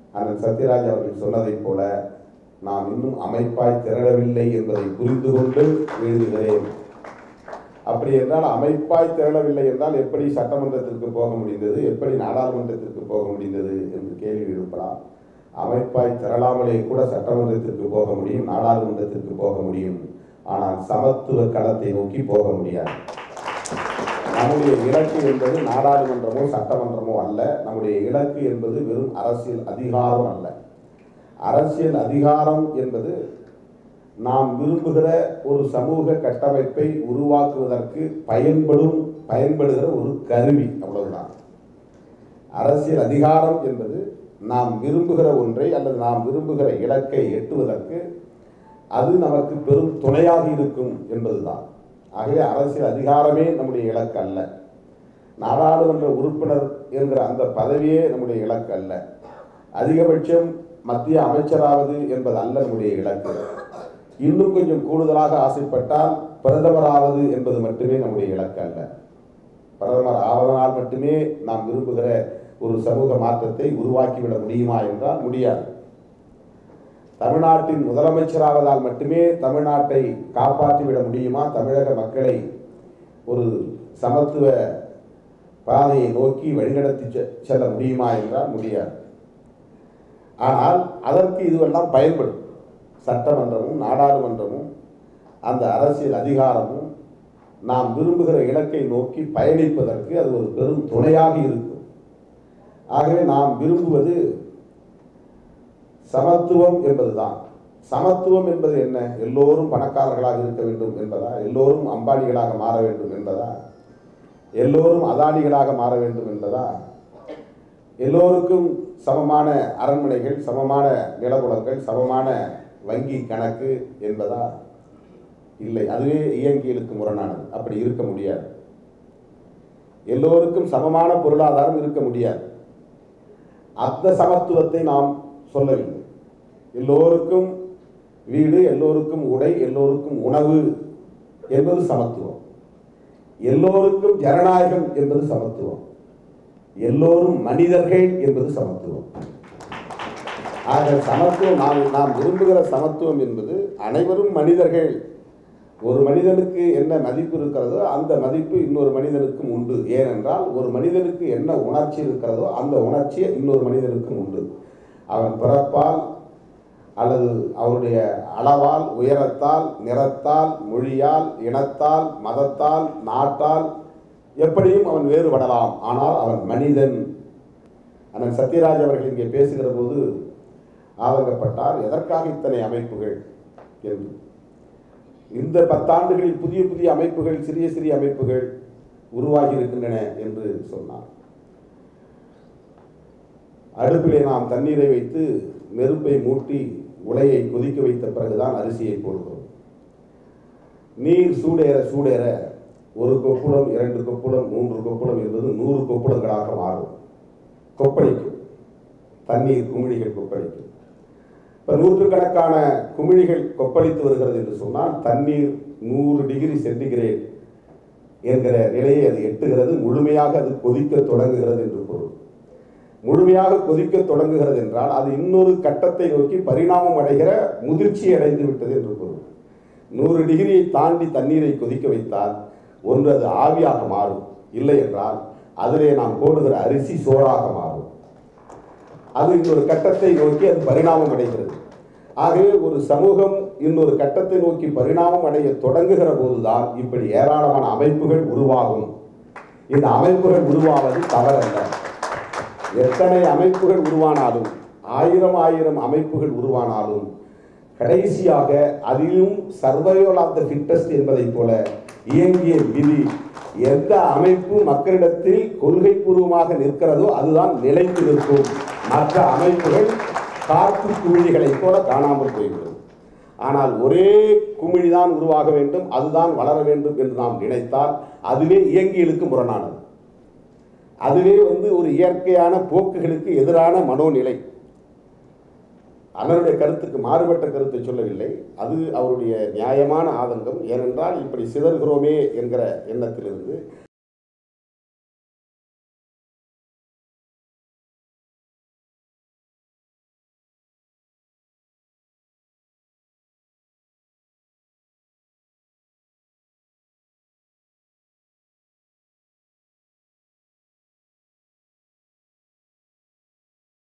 அண்ணன் சத்யராஜ் அவர்கள் சொன்னதைப் போல நாம் இன்னும் அமைப்பாய் திரளவில்லை என்பதை புரிந்து கொண்டு எழுதுகிறேன் அப்படி என்றால் அமைப்பாய் திரளவில்லை என்றால் எப்படி சட்டமன்றத்திற்கு போக முடிந்தது எப்படி நாடாளுமன்றத்திற்கு போக முடிந்தது என்று கேள்வி எழுப்பலாம் அமைப்பாய் திரளாமலே கூட சட்டமன்றத்திற்கு போக முடியும் நாடாளுமன்றத்திற்கு போக முடியும் ஆனால் சமத்துவ களத்தை நோக்கி போக முடியாது நம்முடைய இலக்கு என்பது நாடாளுமன்றமோ சட்டமன்றமோ அல்ல நம்முடைய இலக்கு என்பது வெறும் அரசியல் அதிகாரம் அல்ல அரசியல் அதிகாரம் என்பது நாம் விரும்புகிற ஒரு சமூக கட்டமைப்பை உருவாக்குவதற்கு பயன்படும் பயன்படுகிற ஒரு கருவி அவ்வளவுதான் அரசியல் அதிகாரம் என்பது நாம் விரும்புகிற ஒன்றை அல்லது நாம் விரும்புகிற இலக்கை எட்டுவதற்கு அது நமக்கு பெரும் துணையாக இருக்கும் என்பதுதான் ஆகவே அரசியல் அதிகாரமே நம்முடைய இலக்கு அல்ல நாடாளுமன்ற உறுப்பினர் என்கிற அந்த பதவியே நம்முடைய இலக்கு அல்ல அதிகபட்சம் மத்திய அமைச்சராவது என்பது அல்ல நம்முடைய இலக்கு இன்னும் கொஞ்சம் கூடுதலாக ஆசைப்பட்டால் பிரதமராவது என்பது மட்டுமே நம்முடைய இலக்கு அல்ல பிரதமர் ஆவதனால் மட்டுமே நாம் விரும்புகிற ஒரு சமூக மாற்றத்தை உருவாக்கிவிட முடியுமா என்றால் முடியாது தமிழ்நாட்டின் முதலமைச்சராவதால் மட்டுமே தமிழ்நாட்டை காப்பாற்றிவிட முடியுமா தமிழக மக்களை ஒரு சமத்துவ பாதையை நோக்கி வழிநடத்தி செ- செல்ல முடியுமா என்றால் முடியாது ஆனால் அதற்கு இதுவெல்லாம் பயன்படும் சட்டமன்றமும் நாடாளுமன்றமும் அந்த அரசியல் அதிகாரமும் நாம் விரும்புகிற இலக்கை நோக்கி பயணிப்பதற்கு அது ஒரு பெரும் துணையாக இருக்கும் ஆகவே நாம் விரும்புவது சமத்துவம் என்பதுதான் சமத்துவம் என்பது என்ன எல்லோரும் பணக்காரர்களாக இருக்க வேண்டும் என்பதா எல்லோரும் அம்பானிகளாக மாற வேண்டும் என்பதா எல்லோரும் அதானிகளாக மாற வேண்டும் என்பதா எல்லோருக்கும் சமமான அரண்மனைகள் சமமான நிலபுலங்கள் சமமான வங்கி கணக்கு என்பதா இல்லை அதுவே இயங்கியலுக்கு முரணானது அப்படி இருக்க முடியாது எல்லோருக்கும் சமமான பொருளாதாரம் இருக்க முடியாது அந்த சமத்துவத்தை நாம் சொல்லவில்லை எல்லோருக்கும் வீடு எல்லோருக்கும் உடை எல்லோருக்கும் உணவு என்பது சமத்துவம் எல்லோருக்கும் ஜனநாயகம் என்பது சமத்துவம் எல்லோரும் மனிதர்கள் என்பது சமத்துவம் ஆக சமத்துவம் நாம் நாம் விரும்புகிற சமத்துவம் என்பது அனைவரும் மனிதர்கள் ஒரு மனிதனுக்கு என்ன மதிப்பு இருக்கிறதோ அந்த மதிப்பு இன்னொரு மனிதனுக்கும் உண்டு ஏனென்றால் ஒரு மனிதனுக்கு என்ன உணர்ச்சி இருக்கிறதோ அந்த உணர்ச்சி இன்னொரு மனிதனுக்கும் உண்டு அவன் பிறப்பால் அல்லது அவருடைய அளவால் உயரத்தால் நிறத்தால் மொழியால் இனத்தால் மதத்தால் நாட்டால் எப்படியும் அவன் வேறுபடலாம் ஆனால் அவன் மனிதன் அண்ணன் சத்யராஜ் அவர்கள் இங்கே பேசுகிற போது ஆதங்கப்பட்டார் எதற்காக இத்தனை அமைப்புகள் என்று இந்த பத்தாண்டுகளில் புதிய புதிய அமைப்புகள் சிறிய சிறிய அமைப்புகள் உருவாகி இருக்கின்றன என்று சொன்னார் அடுப்பிலே நாம் தண்ணீரை வைத்து நெருப்பை மூட்டி உலையை கொதிக்க வைத்த பிறகுதான் அரிசியை போடுகிறோம் நீர் சூடேற சூடேற ஒரு கொப்புளம் இரண்டு கொப்புளம் மூன்று கொப்புளம் என்பது நூறு கொப்புளங்களாக மாறும் கொப்பளிக்கும் தண்ணீர் குமிழிகள் கொப்பளிக்கும் இப்போ நூற்றுக்கணக்கான குமிழிகள் கொப்பளித்து வருகிறது என்று சொன்னால் தண்ணீர் நூறு டிகிரி சென்டிகிரேட் என்கிற நிலையை அது எட்டுகிறது முழுமையாக அது கொதிக்க தொடங்குகிறது என்று பொருள் முழுமையாக கொதிக்க தொடங்குகிறது என்றால் அது இன்னொரு கட்டத்தை நோக்கி பரிணாமம் அடைகிற முதிர்ச்சி அடைந்து விட்டது என்று பொருள் நூறு டிகிரியை தாண்டி தண்ணீரை கொதிக்க வைத்தால் ஒன்று அது ஆவியாக மாறும் இல்லை என்றால் அதிலே நாம் போடுகிற அரிசி சோறாக மாறும் அது இன்னொரு கட்டத்தை நோக்கி அது பரிணாமம் அடைகிறது ஆகவே ஒரு சமூகம் இன்னொரு கட்டத்தை நோக்கி பரிணாமம் அடைய தொடங்குகிற போதுதான் இப்படி ஏராளமான அமைப்புகள் உருவாகும் இந்த அமைப்புகள் உருவாவது தவறல்ல எத்தனை அமைப்புகள் உருவானாலும் ஆயிரம் ஆயிரம் அமைப்புகள் உருவானாலும் கடைசியாக அதிலும் சர்வைவல் ஆஃப் த ஃபிட்டஸ்ட் என்பதைப் போல இயங்கிய விதி எந்த அமைப்பு மக்களிடத்தில் கொள்கை பூர்வமாக நிற்கிறதோ அதுதான் நிலைத்து நிற்கும் மற்ற அமைப்புகள் காற்று குமிழிகளைப் போல காணாமல் போய்விடும் ஆனால் ஒரே குமிழி தான் உருவாக வேண்டும் அதுதான் வளர வேண்டும் என்று நாம் நினைத்தால் அதுவே இயங்கியலுக்கு முரணானது அதுவே வந்து ஒரு இயற்கையான போக்குகளுக்கு எதிரான மனோநிலை அண்ணனுடைய கருத்துக்கு மாறுபட்ட கருத்தை சொல்லவில்லை அது அவருடைய நியாயமான ஆதங்கம் ஏனென்றால் இப்படி சிதறுகிறோமே என்கிற எண்ணத்திலிருந்து